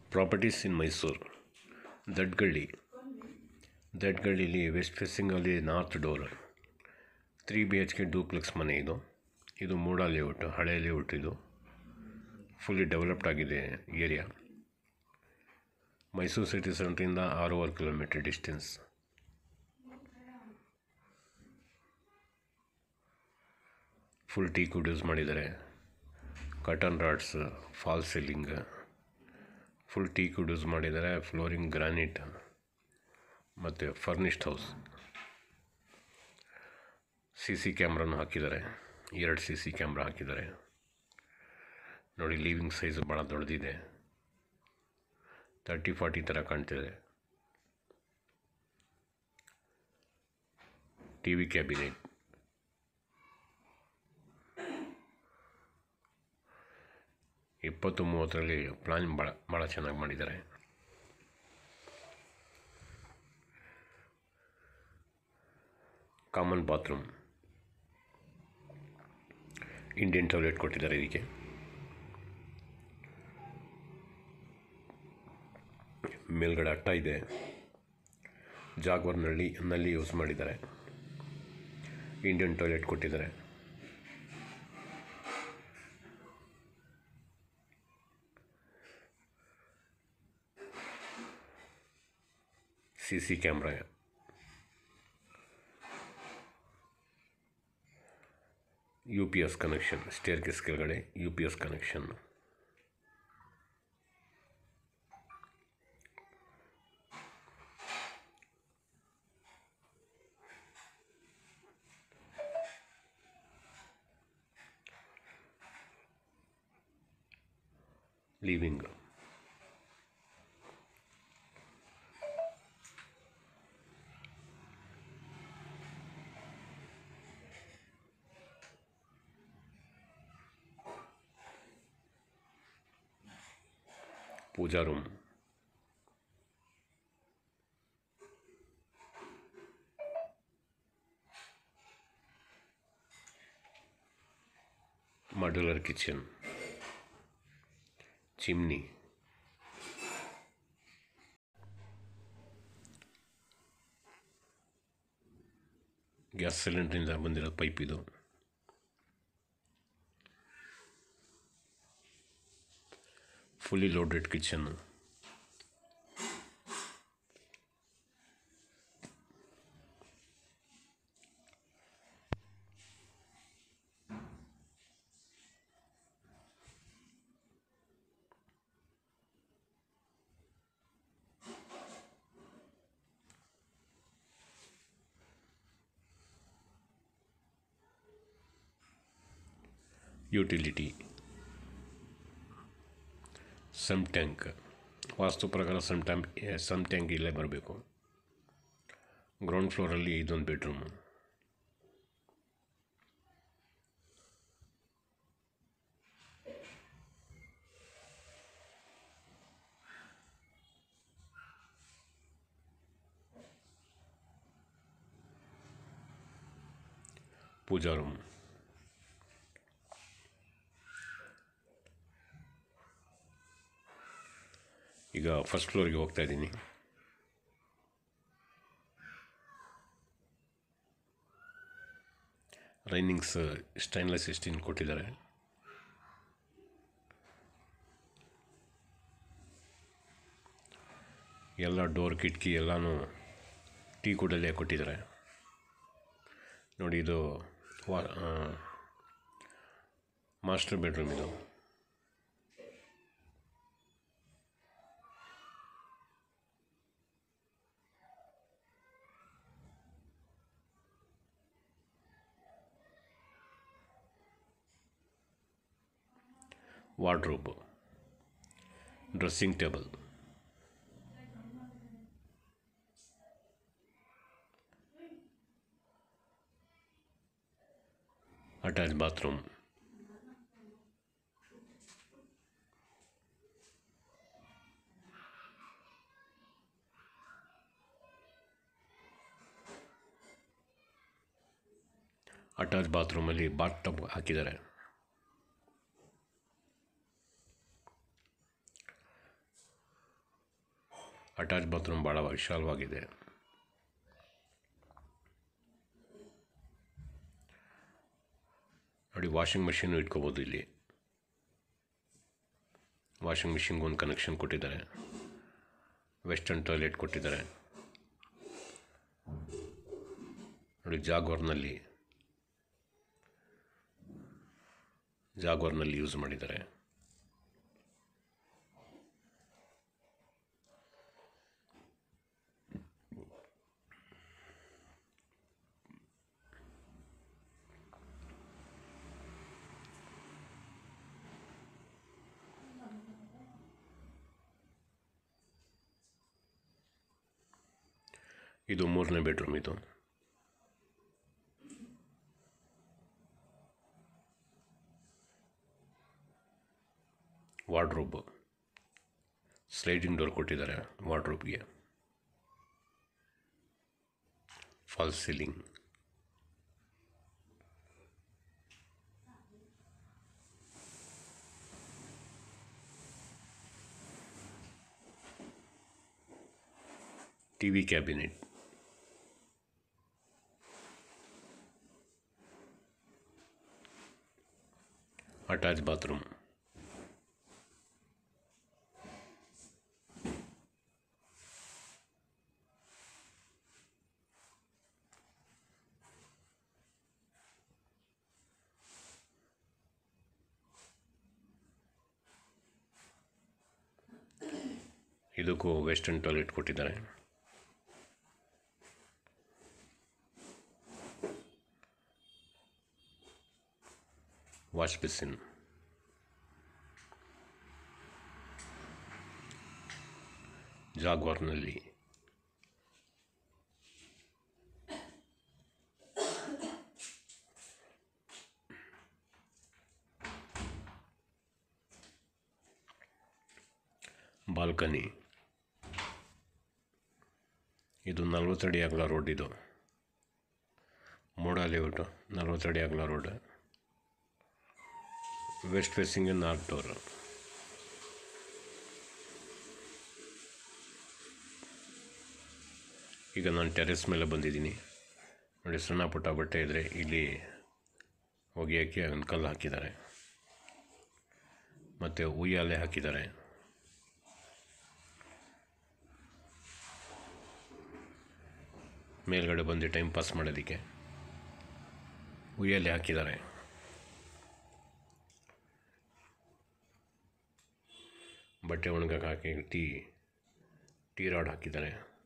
properties in Mysuru Dadagalli ದಡ್ಗಳ್ಳಿಲಿ west ಫೇಸಿಂಗಲ್ಲಿ north door three B H K duplex ಮನೆ ಇದು ಇದು ಮೂಡಾ ಲೇಔಟ್ ಹಳೆ ಲೇಔಟ್ ಇದು ಫುಲ್ಲಿ ಡೆವಲಪ್ಡ್ ಆಗಿದೆ ಏರಿಯಾ ಮೈಸೂರು ಸಿಟಿ ಸೆಂಟ್ರಿಂದ ಆರೂವರೆ kilometre distance full teak wood use ಮಾಡಿದ್ದಾರೆ curtain rods fall ceiling full teak wood use ಮಾಡಿದ್ದಾರೆ ಫ್ಲೋರಿಂಗ್ ಗ್ರಾನೈಟ್ ಮತ್ತು ಫರ್ನಿಶ್ಡ್ ಹೌಸ್ ಸಿ ಸಿ ಕ್ಯಾಮ್ರಾನು ಹಾಕಿದ್ದಾರೆ ಎರಡು ಸಿ ಸಿ ಕ್ಯಾಮ್ರಾ ಹಾಕಿದ್ದಾರೆ ನೋಡಿ ಲೀವಿಂಗ್ ಸೈಜ್ ಭಾಳ ದೊಡ್ಡದಿದೆ ತರ್ಟಿ ಫಾರ್ಟಿ ಥರ ಕಾಣ್ತಿದೆ ಟಿ ವಿ ಕ್ಯಾಬಿನೆಟ್ ಇಪ್ಪತ್ತು ಮೂವತ್ತರಲ್ಲಿ ಪ್ಲಾನ್ ಭಾಳ ಭಾಳ ಚೆನ್ನಾಗಿ ಮಾಡಿದ್ದಾರೆ ಕಾಮನ್ ಬಾತ್ರೂಮ್ ಇಂಡಿಯನ್ ಟಾಯ್ಲೆಟ್ ಕೊಟ್ಟಿದ್ದಾರೆ ಇದಕ್ಕೆ ಮೇಲ್ಗಡೆ ಅಟ್ಟ ಇದೆ ಜಾಗ್ವರ್ ನಲ್ಲಿ ನಲ್ಲಿ ಯೂಸ್ ಮಾಡಿದ್ದಾರೆ ಇಂಡಿಯನ್ ಟಾಯ್ಲೆಟ್ ಕೊಟ್ಟಿದ್ದಾರೆ C C camera U P S connection staircase ಕೆಳಗಡೆ U P S connection living pooja room modular kitchen chimney gas ಸಿಲಿಂಡ್ರಿಂದ ಬಂದಿರೋ ಪೈಪ್ ಇದು fully loaded kitchen utility sump tank vastu ಪ್ರಕಾರ ಸಮ್ ಟ್ಯಾಂಕ್ ಸಮ್ ಟ್ಯಾಂಕ್ ಇಲ್ಲೇ ಬರಬೇಕು ground ಫ್ಲೋರಲ್ಲಿ ಇದೊಂದು bedroom pooja room ಈಗ ಫಸ್ಟ್ ಫ್ಲೋರಿಗೆ ಹೋಗ್ತಾ ಇದ್ದೀನಿ ರೈನಿಂಗ್ಸ್ ಸ್ಟೈನ್ಲೆಸ್ ಸ್ಟೀಲ್ ಕೊಟ್ಟಿದ್ದಾರೆ ಎಲ್ಲ ಡೋರ್ ಕಿಟಕಿ ಎಲ್ಲನೂ ಟೀ ಕೂಡಲ್ಲೇ ಕೊಟ್ಟಿದ್ದಾರೆ ನೋಡಿ ಇದು ವಾ ಮಾಸ್ಟರ್ ಬೆಡ್ರೂಮ್ ಇದು wardrobe dressing table attach bathroom attach ಬಾತ್ರೂಮಲ್ಲಿ ಬಾತ್ ಟಬ್ ಹಾಕಿದ್ದಾರೆ ಅಟ್ಯಾಚ್ ಬಾತ್ರೂಮ್ ಭಾಳ ವಿಶಾಲವಾಗಿದೆ ನೋಡಿ ವಾಷಿಂಗ್ ಮಿಷಿನ್ ಇಟ್ಕೋಬೋದು ಇಲ್ಲಿ ವಾಷಿಂಗ್ ಮಿಷಿನ್ಗೆ ಒಂದು ಕನೆಕ್ಷನ್ ಕೊಟ್ಟಿದ್ದಾರೆ ವೆಸ್ಟರ್ನ್ ಟಾಯ್ಲೆಟ್ ಕೊಟ್ಟಿದ್ದಾರೆ ನೋಡಿ ಜಾಗ್ವಾರ್ನಲ್ಲಿ ಜಾಗ್ವಾರ್ನಲ್ಲಿ ಯೂಸ್ ಮಾಡಿದ್ದಾರೆ ಇದು ಮೂರನೇ ಬೆಡ್ರೂಮ್ ಇದು ವಾರ್ಡ್ರೋಬ್ ಸ್ಲೈಡಿಂಗ್ ಡೋರ್ ಕೊಟ್ಟಿದ್ದಾರೆ ವಾರ್ಡ್ರೋಬ್ಗೆ false ceiling T V cabinet attach bathroom ಇದಕ್ಕೂ ವೆಸ್ಟರ್ನ್ ಟಾಯ್ಲೆಟ್ ಕೊಟ್ಟಿದ್ದಾರೆ ವಾಶ್ ಬೇಸಿನ್ ಜಾಗ್ವಾರ್ನಲ್ಲಿ ಬಾಲ್ಕನಿ ಇದು ನಲ್ವತ್ತಡಿ ಅಗಲ ರೋಡ್ ಇದು ಮೋಡ ಲೇಔಟು ನಲ್ವತ್ತಡಿ ಅಗಲ ರೋಡ್ ವೆಸ್ಟ್ ಫೇಸಿಂಗ್ ನಾಲ್ಕು ಡೋರ್ ಈಗ ನಾನು ಟೆರೆಸ್ ಮೇಲೆ ಬಂದಿದ್ದೀನಿ ನೋಡಿ ಸಣ್ಣ ಪುಟ್ಟ ಬಟ್ಟೆ ಇದ್ದರೆ ಇಲ್ಲಿ ಒಗೆಯೋಕ್ಕೆ ಒಂದು ಕಲ್ಲು ಹಾಕಿದ್ದಾರೆ ಮತ್ತು ಉಯ್ಯಾಲೆ ಹಾಕಿದ್ದಾರೆ ಮೇಲ್ಗಡೆ ಬಂದು ಟೈಮ್ ಪಾಸ್ ಮಾಡೋದಕ್ಕೆ ಉಯ್ಯಾಲೆ ಹಾಕಿದ್ದಾರೆ ಬಟ್ಟೆ ಒಣಗಕ್ಕೆ ಹಾಕಿ ಟೀ ಟೀ ರಾಡ್ ಹಾಕಿದ್ದಾರೆ